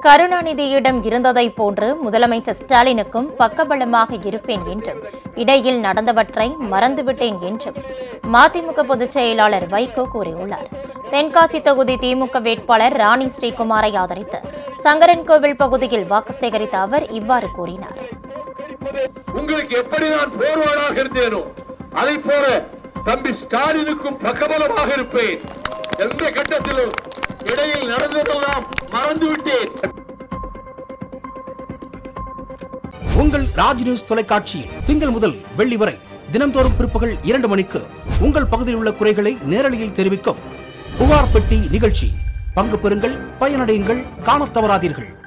கருணாநிதியிடம் இருந்ததை போன்று முதலமைச்சர் ஸ்டாலினுக்கும் பக்கபலமாக இருப்பேன் என்றும் இடையில் நடந்தவற்றை மறந்துவிட்டேன் என்றும் மதிமுக பொதுச் செயலாளர் வைகோ கூறியுள்ளார் தென்காசி தொகுதி திமுக வேட்பாளர் ராணி ஸ்ரீகுமாரை ஆதரித்து சங்கரன்கோவில் பகுதியில் வாக்கு சேகரித்த அவர் இவ்வாறு கூறினார் உங்களுக்கு எப்படி நான் போர்வாடாக இருந்தேனோ அதை போல தம்பி ஸ்டாலினுக்கும் பக்கபலமாக இருப்பேன் எந்த கட்டத்திலும் இடையில் நடந்ததெல்லாம் மறந்து விட்டேன் உங்கள் ராஜ் நியூஸ் தொலைக்காட்சியில் திங்கள் முதல் வெள்ளி வரை தினந்தோறும் பிற்பகல் இரண்டு மணிக்கு உங்கள் பகுதியில் உள்ள குறைகளை நேரலையில் தெரிவிக்கும் புகார் பெட்டி நிகழ்ச்சி பங்கு பெறுங்கள் பயனடையுங்கள் காணத் தவறாதீர்கள்